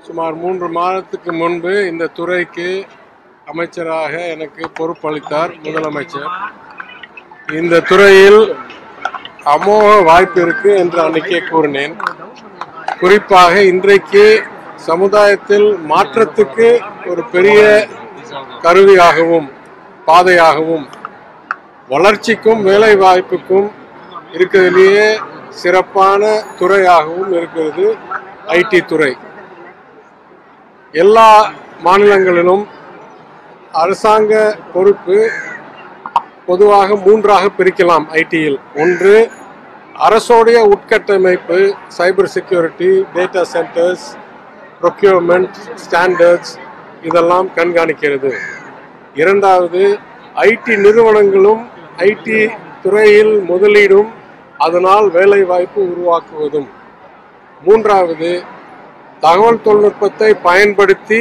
சுமார் மூன்று மாதத்துக்கு முன்பு இந்த துறைக்கு அமைச்சராக எனக்கு பொறுப்பளித்தார் முதலமைச்சர் இந்த துறையில் அமோக வாய்ப்பு இருக்கு என்று அன்னைக்கே கூறினேன் குறிப்பாக இன்றைக்கு சமுதாயத்தில் மாற்றத்துக்கு ஒரு பெரிய கருவியாகவும் பாதையாகவும் வளர்ச்சிக்கும் வேலை வாய்ப்புக்கும் இருக்கிறதுலேயே சிறப்பான துறையாகவும் இருக்கிறது ஐடி துறை எல்லா மாநிலங்களிலும் அரசாங்க பொறுப்பு பொதுவாக மூன்றாக பிரிக்கலாம் ஐடியில் ஒன்று அரசோடைய உட்கட்டமைப்பு cyber security data centres procurement standards இதெல்லாம் கண்காணிக்கிறது இரண்டாவது ஐடி நிறுவனங்களும் ஐடி துறையில் முதலீடும் அதனால் வேலை வாய்ப்பு உருவாக்குவதும் மூன்றாவது தகவல் தொழில்நுட்பத்தை பயன்படுத்தி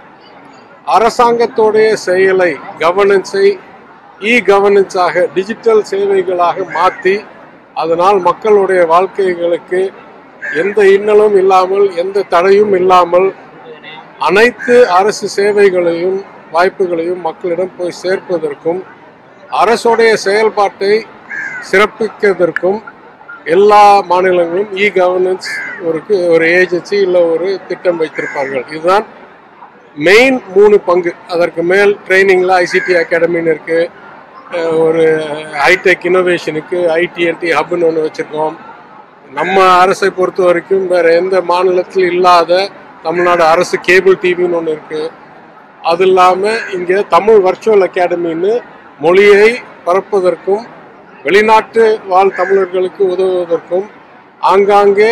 அரசாங்கத்தோடைய செயலை கவர்னன்ஸை இ கவர்னன்ஸாக டிஜிட்டல் சேவைகளாக மாற்றி அதனால் மக்களுடைய வாழ்க்கைகளுக்கு எந்த இன்னலும் இல்லாமல் எந்த தடையும் இல்லாமல் அனைத்து அரசு சேவைகளையும் வாய்ப்புகளையும் மக்களிடம் போய் சேர்ப்பதற்கும் அரசுடைய செயல்பாட்டை சிறப்பிப்பதற்கும் எல்லா மாநிலங்களும் இ கவர்னன்ஸ் ஒரு ஒரு ஏஜென்சி இல்லை ஒரு திட்டம் வைத்திருப்பார்கள் இதுதான் மெயின் மூணு பங்கு அதற்கு மேல் ட்ரைனிங்கில் ஐசிடி அகாடமின்னு இருக்குது ஒரு ஹைடெக் இன்னோவேஷனுக்கு ஐடிஎன்டி ஹப்னு ஒன்று வச்சுருக்கோம் நம்ம அரசை பொறுத்த வரைக்கும் வேறு எந்த மாநிலத்தில் இல்லாத தமிழ்நாடு அரசு கேபிள் டிவின்னு ஒன்று இருக்குது அது இல்லாமல் இங்கே தமிழ் வர்ச்சுவல் அகாடமின்னு மொழியை பரப்புவதற்கும் வெளிநாட்டு வாழ் தமிழர்களுக்கு உதவுவதற்கும் ஆங்காங்கே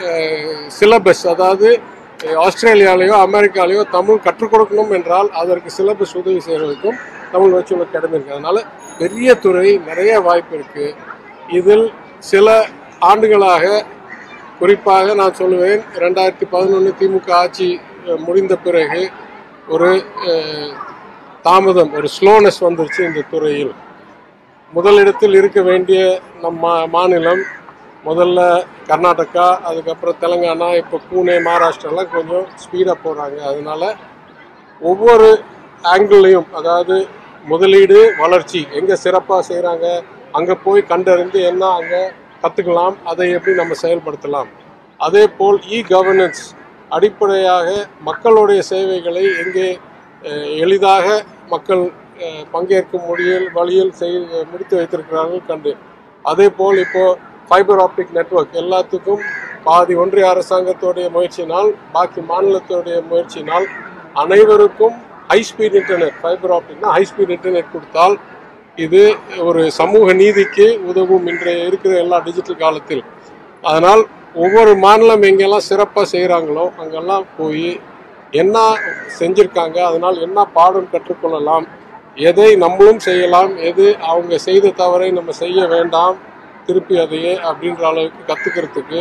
சிலபஸ் அதாவது ஆஸ்திரேலியாலேயோ அமெரிக்காலேயோ தமிழ் கற்றுக் கொடுக்கணும் என்றால் அதற்கு சிலபஸ் உதவி செய்வதற்கும் தமிழ் வர்ச்சுவல் அகாடமி இருக்குது அதனால பெரிய துறை நிறைய வாய்ப்பு இருக்குது இதில் சில ஆண்டுகளாக குறிப்பாக நான் சொல்லுவேன் ரெண்டாயிரத்தி பதினொன்று திமுக ஆட்சி அஹ், முடிந்த பிறகு ஒரு அஹ், தாமதம் ஒரு ஸ்லோனஸ் வந்துருச்சு இந்த துறையில் முதலிடத்தில் இருக்க வேண்டிய நம் மா மாநிலம் முதல்ல கர்நாடகா அதுக்கப்புறம் தெலுங்கானா இப்போ பூனே மகாராஷ்டிராலாம் கொஞ்சம் ஸ்பீடாக போகிறாங்க அதனால ஒவ்வொரு ஆங்கிள்லையும் அதாவது முதலீடு வளர்ச்சி எங்கே சிறப்பாக செய்கிறாங்க அங்கே போய் கண்டறிந்து என்ன அங்கே கற்றுக்கலாம் அதை எப்படி நம்ம செயல்படுத்தலாம் அதே போல் இ கவர்னன்ஸ் அடிப்படையாக மக்களுடைய சேவைகளை எங்கே அஹ், எளிதாக மக்கள் அஹ், பங்கேற்கும் முடியல் வழியில் செய் முடித்து வைத்திருக்கிறார்கள் கண்டு அதே போல் இப்போ ஃபைபர் ஆப்டிக் நெட்வொர்க் எல்லாத்துக்கும் பாதி ஒன்றிய அரசாங்கத்தோடைய முயற்சியினால் பாக்கி மாநிலத்தோடைய முயற்சியினால் அனைவருக்கும் ஹை ஸ்பீட் இன்டர்நெட் ஃபைபர் ஆப்டிக்னா ஹை ஸ்பீட் இன்டர்நெட் கொடுத்தால் இது ஒரு சமூக நீதிக்கு உதவும் இன்றைய இருக்கிற எல்லா டிஜிட்டல் காலத்தில் அதனால் ஒவ்வொரு மாநிலம் எங்கெல்லாம் சிறப்பாக செய்கிறாங்களோ அங்கெல்லாம் போய் என்ன செஞ்சுருக்காங்க அதனால் என்ன பாடம் கற்றுக்கொள்ளலாம் எதை நம்மளும் செய்யலாம் எது அவங்க செய்த தவறை நம்ம செய்ய வேண்டாம் திருப்பி அதையே அப்படின்ற அளவுக்கு கற்றுக்கிறதுக்கு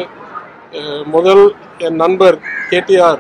முதல் என் நண்பர் கேடிஆர்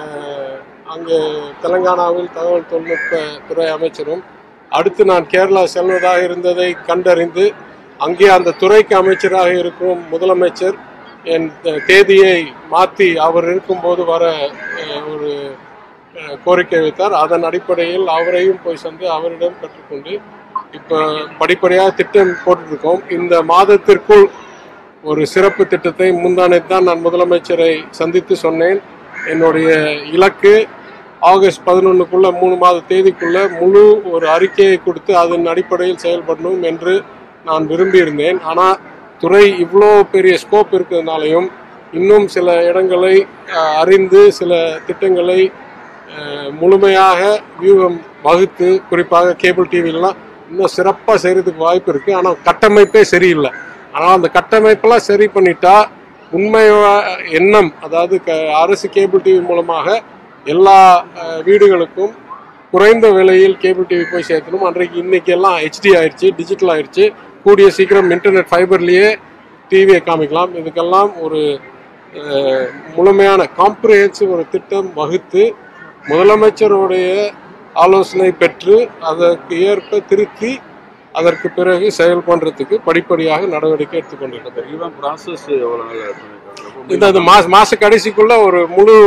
அங்கே தெலங்கானாவில் தகவல் தொழில்நுட்ப துறை அமைச்சரும் அடுத்து நான் கேரளா செல்வதாக இருந்ததை கண்டறிந்து அங்கே அந்த துறைக்கு அமைச்சராக இருக்கும் முதலமைச்சர் என் த- தேதியை மாற்றி அவர் இருக்கும்போது வர அஹ், ஒரு அஹ், கோரிக்கை வைத்தார் அதன் அடிப்படையில் அவரையும் போய் சென்று அவரிடம் கற்றுக்கொண்டு இப்போ படிப்படியாக திட்டம் போட்டுருக்கோம் இந்த மாதத்திற்குள் ஒரு சிறப்பு திட்டத்தை முந்தானே தான் நான் முதலமைச்சரை சந்தித்து சொன்னேன் என்னுடைய இலக்கு ஆகஸ்ட் பதினொன்றுக்குள்ள மூணு மாத தேதிக்குள்ள முழு ஒரு அறிக்கையை கொடுத்து அதன் அடிப்படையில் செயல்படணும் என்று நான் விரும்பியிருந்தேன் ஆனால் துறை இவ்வளோ பெரிய ஸ்கோப் இருக்கிறதுனாலையும் இன்னும் சில இடங்களை அஹ், அறிந்து சில திட்டங்களை அஹ், முழுமையாக வியூகம் வகுத்து குறிப்பாக கேபிள் டிவிலாம் இன்னும் சிறப்பாக செய்கிறதுக்கு வாய்ப்பு இருக்குது ஆனால் கட்டமைப்பே சரியில்லை ஆனால் அந்த கட்டமைப்பெல்லாம் சரி பண்ணிட்டா உண்மை எண்ணம் அதாவது க அரசு கேபிள் டிவி மூலமாக எல்லா அஹ், வீடுகளுக்கும் குறைந்த விலையில் கேபிள் டிவி போய் சேர்க்கணும் அன்றைக்கு இன்னைக்கு எல்லாம் ஹெச்டி ஆயிடுச்சு டிஜிட்டல் ஆயிடுச்சு கூடிய சீக்கிரம் இன்டர்நெட் ஃபைபர்லேயே டிவியை காமிக்கலாம் இதுக்கெல்லாம் ஒரு அஹ், முழுமையான காம்ப்ரிஹென்சிவ் ஒரு திட்டம் வகுத்து முதலமைச்சருடைய ஆலோசனை பெற்று அதற்கு ஏற்ப திருத்தி அதற்கு பிறகு செயல் பண்றதுக்கு படிப்படியாக நடவடிக்கை எடுத்துக்கொண்டிருக்கிறது ஈவன் ப்ராசஸ் எவ்வளோ நாள் இந்த அந்த மாச மாச கடைசிக்குள்ள ஒரு முழு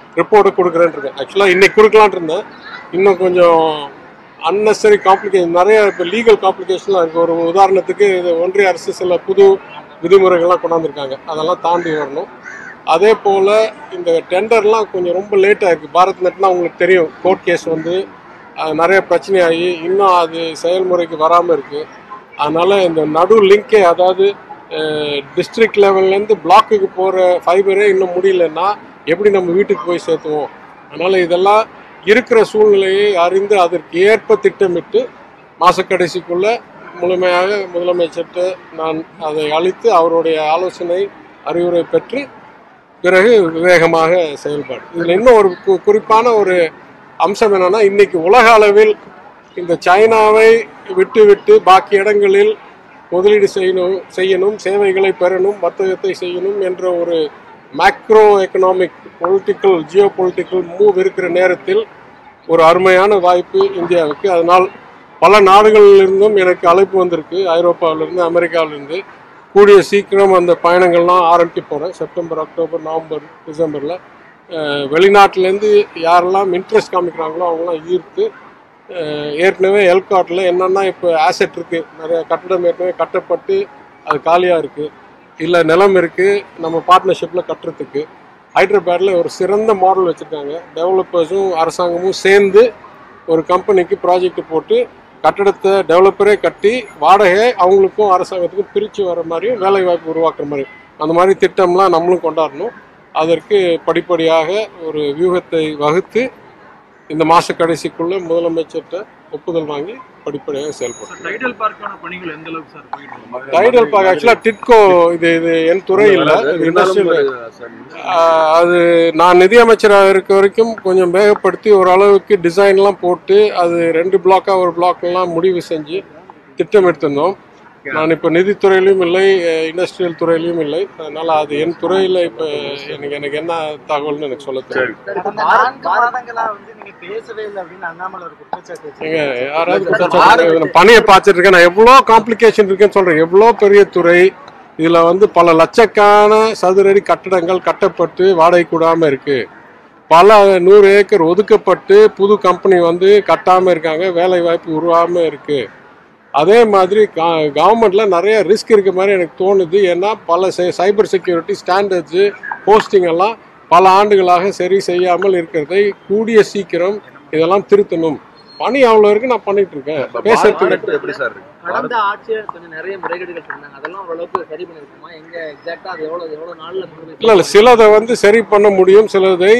ரிப்போர்ட்டை கொடுக்குறேன்னு இருக்கேன் ஆக்சுவலாக இன்னைக்கு கொடுக்கலான்ட்டு இருந்தேன் இன்னும் கொஞ்சம் அன்னெசரி காம்ப்ளிகேஷன் நிறைய இப்போ லீகல் காம்ப்ளிகேஷன்லாம் இருக்குது ஒரு உதாரணத்துக்கு இது ஒன்றிய அரசு சில புது விதிமுறைகள்லாம் கொண்டாந்துருக்காங்க அதெல்லாம் தாண்டி வரணும் அதே போல் இந்த டெண்டர்லாம் கொஞ்சம் ரொம்ப லேட்டாக இருக்குது பாரத் நெட்னா உங்களுக்கு தெரியும் கோர்ட் கேஸ் வந்து அது நிறைய பிரச்சனையாகி இன்னும் அது செயல்முறைக்கு வராமல் இருக்குது அதனால் இந்த நடு லிங்கே அதாவது டிஸ்ட்ரிக்ட் லெவல்லேருந்து பிளாக்குக்கு போகிற ஃபைபரே இன்னும் முடியலன்னா எப்படி நம்ம வீட்டுக்கு போய் சேர்த்துவோம் அதனால் இதெல்லாம் இருக்கிற சூழ்நிலையை அறிந்து அதற்கு ஏற்ப திட்டமிட்டு மாசக்கடைசிக்குள்ள முழுமையாக முதலமைச்சர்கிட்ட நான் அதை அளித்து அவருடைய ஆலோசனை அறிவுரை பெற்று பிறகு வேகமாக செயல்பாடு இதில் இன்னும் ஒரு கு- குறிப்பான ஒரு அம்சம் என்னன்னா இன்னைக்கு உலக அளவில் இந்த சைனாவை விட்டு விட்டு பாக்கி இடங்களில் முதலீடு செய்யணும் செய்யணும் சேவைகளை பெறணும் வர்த்தகத்தை செய்யணும் என்ற ஒரு macroeconomic political geopolitical move இருக்கிற நேரத்தில் ஒரு அருமையான வாய்ப்பு இந்தியாவுக்கு அதனால் பல நாடுகளிலிருந்தும் எனக்கு அழைப்பு வந்திருக்கு ஐரோப்பாவிலிருந்து அமெரிக்காவிலிருந்து கூடிய சீக்கிரம் அந்த பயணங்கள்லாம் ஆரம்பிக்க போகிறேன் செப்டம்பர் அக்டோபர் நவம்பர் டிசம்பரில் வெளிநாட்டிலேருந்து யாரெல்லாம் இன்ட்ரெஸ்ட் காமிக்கிறாங்களோ அவங்களாம் ஈர்த்து அஹ், ஏற்கனவே எல்காட்டில் என்னென்னா இப்போ ஆசெட் இருக்குது நிறைய கட்டடம் ஏற்கனவே கட்டப்பட்டு அது காலியாக இருக்குது இல்லை நிலம் இருக்குது நம்ம பார்ட்னர்ஷிப்பில் கட்டுறதுக்கு ஹைதராபாத்தில் ஒரு சிறந்த மாடல் வச்சுருக்காங்க டெவலப்பர்ஸும் அரசாங்கமும் சேர்ந்து ஒரு கம்பெனிக்கு ப்ராஜெக்ட் போட்டு கட்டடத்தை டெவலப்பரே கட்டி வாடகை அவங்களுக்கும் அரசாங்கத்துக்கும் பிரித்து வர மாதிரியும் வேலை வாய்ப்பு உருவாக்குற மாதிரி அந்த மாதிரி திட்டம்லாம் நம்மளும் கொண்டாடணும் அதற்கு படிப்படியாக ஒரு வியூகத்தை வகுத்து இந்த மாத கடைசிக்குள்ளே முதலமைச்சர்கிட்ட ஒப்புதல் வாங்கி படிப்படியாக செயல்படும் சார் டைடல் பார்க்கான பணிகள் எந்த அளவுக்கு சார் போயிட்டு இருக்கு டைடல் பார்க் ஆக்சுவலாக டிட்கோ இது இது என் துறை இல்லை இது இண்டஸ்ட்ரியல் ஆஹ் அது நான் நிதியமைச்சராக இருக்க வரைக்கும் கொஞ்சம் வேகப்படுத்தி ஓரளவுக்கு டிசைன்லாம் போட்டு அது ரெண்டு பிளாக்காக ஒரு பிளாக்லாம் முடிவு செஞ்சு திட்டம் எடுத்திருந்தோம் நான் இப்போ நிதித்துறையிலையும் இல்லை இண்டஸ்ட்ரியல் துறையிலையும் இல்லை அதனால் அது என் துறையில் இப்போ எனக்கு எனக்கு என்ன தகவல்னு எனக்கு சொல்ல தெரியும் கடந்த நான்கு மாதங்களா வந்து நீங்க பேசவே இல்லை அப்படின்னு அண்ணாமலை ஒரு குற்றச்சாட்டு ஏங்க வச்சிருக்காரு. யாராவது குற்றச்சாட்டு நான் பணியை பார்த்துட்டு இருக்கேன் நான் எவ்வளோ காம்ப்ளிகேஷன் இருக்குன்னு சொல்கிறேன் எவ்வளோ பெரிய துறை இதில் வந்து பல லட்சக்கான சதுரடி கட்டடங்கள் கட்டப்பட்டு வாடகை கூடாமல் இருக்குது பல நூறு ஏக்கர் ஒதுக்கப்பட்டு புது கம்பெனி வந்து கட்டாமல் இருக்காங்க வேலை வாய்ப்பு உருவாமல் இருக்குது அதே மாதிரி கவர்மெண்ட்ல நிறைய ரிஸ்க் இருக்க மாதிரி எனக்கு தோணுது ஏன்னா பல சைபர் செக்யூரிட்டி ஸ்டாண்டர்ட்ஸு போஸ்டிங் எல்லாம் பல ஆண்டுகளாக சரி செய்யாமல் இருக்கிறதை கூடிய சீக்கிரம் இதெல்லாம் திருத்தணும் பணி அவ்வளோ இருக்கு நான் பண்ணிட்டு இருக்கேன் பேசுறதுக்கு எப்படி சார் இருக்கு கடந்த ஆட்சியர் கொஞ்சம் நிறைய முறைகேடுகள் சொன்னாங்க அதெல்லாம் ஓரளவுக்கு சரி பண்ணிருக்குமா எங்க எக்ஸாக்டா அது எவ்வளவு எவ்வளவு நாள்ல கொண்டு போய் இல்லை இல்லை சிலதை வந்து சரி பண்ண முடியும் சிலதை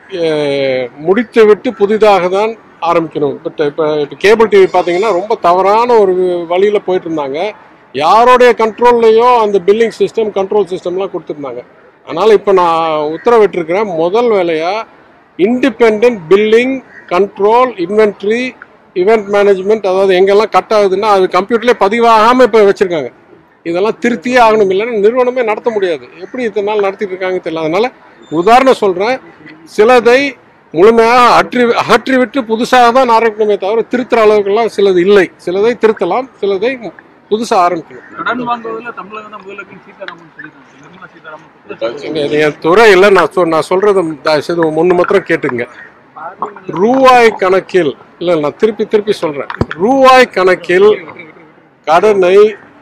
அஹ், முடித்து விட்டு புதிதாக தான் ஆரம்பிக்கணும் பட் இப்போ இப்போ கேபிள் டிவி பார்த்தீங்கன்னா ரொம்ப தவறான ஒரு வழியில் போயிட்டு இருந்தாங்க யாருடைய கண்ட்ரோல்லையோ அந்த பில்லிங் சிஸ்டம் கண்ட்ரோல் சிஸ்டம்லாம் கொடுத்துருந்தாங்க அதனால் இப்போ நான் உத்தரவிட்டிருக்கிறேன் முதல் வேலையாக independent billing control inventory event management அதாவது எங்கெல்லாம் கட் ஆகுதுன்னா அது கம்ப்யூட்டர்லேயே பதிவாகாமல் இப்போ வச்சுருக்காங்க இதெல்லாம் திருத்தியே ஆகணும் இல்லைன்னா நிறுவனமே நடத்த முடியாது எப்படி இத்தனை நாள் நடத்திட்டு இருக்காங்க தெரியல அதனால உதாரணம் சொல்றேன் சிலதை முழுமையாக அற்றி அகற்றிவிட்டு புதுசாக தான் ஆரம்பிக்கணுமே தவிர திருத்துற அளவுக்கெல்லாம் சிலது இல்லை சிலதை திருத்தலாம் சிலதை புதுசாக ஆரம்பிக்கணும் கடன் வாங்குவதில் தமிழகம் தான் முதலமைச்சர் சீதாராமன் சொல்லியிருக்காங்க நிர்மலா சீதாராமன் குற்றச்சாட்டு இங்க இது என் துறையில் நான் சொல் நான் சொல்றதை தயவு செய்து ஒன்று மாத்திரம் கேட்டுங்க ரூபாய் கணக்கில் இல்லை நான் திருப்பி திருப்பி சொல்றேன் ரூபாய் கணக்கில் கடனை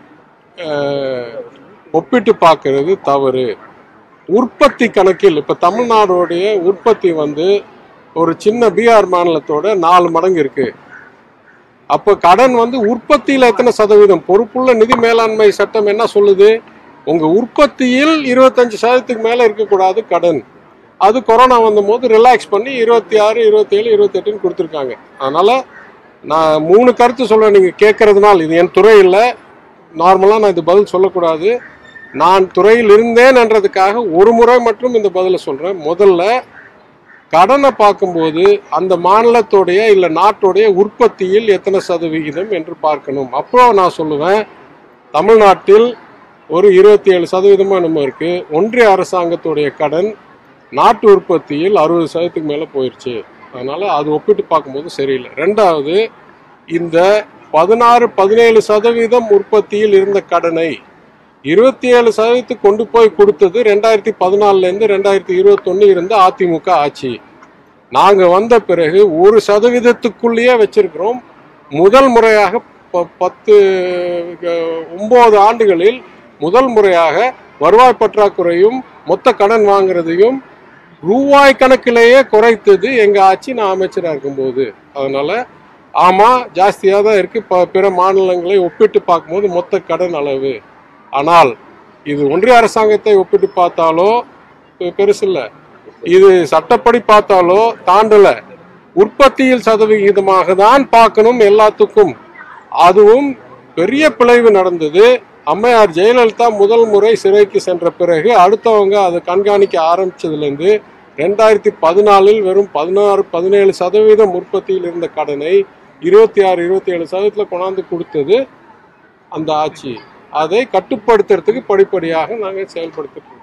அஹ், ஒப்பிட்டு பார்க்கிறது தவறு உற்பத்தி கணக்கில் இப்போ தமிழ்நாடுடைய உற்பத்தி வந்து ஒரு சின்ன பீகார் மாநிலத்தோட நாலு மடங்கு இருக்கு அப்போ கடன் வந்து உற்பத்தியில் எத்தனை சதவீதம் பொறுப்புள்ள நிதி மேலாண்மை சட்டம் என்ன சொல்லுது உங்க உற்பத்தியில் இருபத்தஞ்சு சதவீதத்துக்கு மேல இருக்கக்கூடாது கடன் அது கொரோனா வந்தபோது ரிலாக்ஸ் பண்ணி இருபத்தி ஆறு இருபத்தேழு இருபத்தெட்டுன்னு கொடுத்துருக்காங்க அதனால நான் மூணு கருத்து சொல்றேன் நீங்க கேட்கறதுனால இது என் துறை இல்லை நார்மலாக நான் இது பதில் சொல்லக்கூடாது நான் துறையில் இருந்தேன்ன்றதுக்காக ஒரு முறை மட்டும் இந்த பதிலை சொல்றேன் முதல்ல கடனை பார்க்கும்போது அந்த மாநிலத்தோடைய இல்லை நாட்டுடைய உற்பத்தியில் எத்தனை சதவிகிதம் என்று பார்க்கணும் அப்போ நான் சொல்லுவேன் தமிழ்நாட்டில் ஒரு இருபத்தி ஏழு சதவீதமாக நம்ம இருக்கு ஒன்றிய அரசாங்கத்துடைய கடன் நாட்டு உற்பத்தியில் அறுபது சதவீதத்துக்கு மேலே போயிடுச்சு அதனால அது ஒப்பிட்டு பார்க்கும்போது சரியில்லை ரெண்டாவது இந்த பதினாறு பதினேழு சதவீதம் உற்பத்தியில் இருந்த கடனை இருபத்தி ஏழு சதவீதத்துக்கு கொண்டு போய் கொடுத்தது ரெண்டாயிரத்தி பதினாலுலேருந்து ரெண்டாயிரத்தி இருபத்தொன்னு இருந்த அதிமுக ஆட்சி நாங்கள் வந்த பிறகு ஒரு சதவீதத்துக்குள்ளேயே வச்சிருக்கிறோம் முதல் முறையாக ப- பத்து அஹ், ஒன்பது ஆண்டுகளில் முதல் முறையாக வருவாய் பற்றாக்குறையும் மொத்த கடன் வாங்குறதையும் ரூபாய் கணக்கிலேயே குறைத்தது எங்க ஆட்சி நான் அமைச்சராக இருக்கும்போது அதனால ஆமா ஜாஸ்தியா தான் இருக்கு ப- பிற மாநிலங்களை ஒப்பிட்டு பார்க்கும்போது மொத்த கடன் அளவு ஆனால் இது ஒன்றிய அரசாங்கத்தை ஒப்பிட்டு பார்த்தாலோ பெ- பெருசில்ல இது சட்டப்படி பார்த்தாலோ தாண்டல உற்பத்தியில் சதவிகிதமாக தான் பார்க்கணும் எல்லாத்துக்கும் அதுவும் பெரிய பிழைவு நடந்தது அம்மையார் ஜெயலலிதா முதல் முறை சிறைக்கு சென்ற பிறகு அடுத்தவங்க அதை கண்காணிக்க ஆரம்பிச்சதுலேருந்து ரெண்டாயிரத்தி பதினாலில் வெறும் பதினாறு பதினேழு சதவீதம் உற்பத்தியில் இருந்த கடனை இருபத்தி ஆறு இருபத்தி ஏழு சதவீதத்தில் கொண்டாந்து கொடுத்தது அந்த ஆட்சி அதை கட்டுப்படுத்துறதுக்கு படிப்படியாக நாங்கள் செயல்படுத்திட்டு இருக்கோம்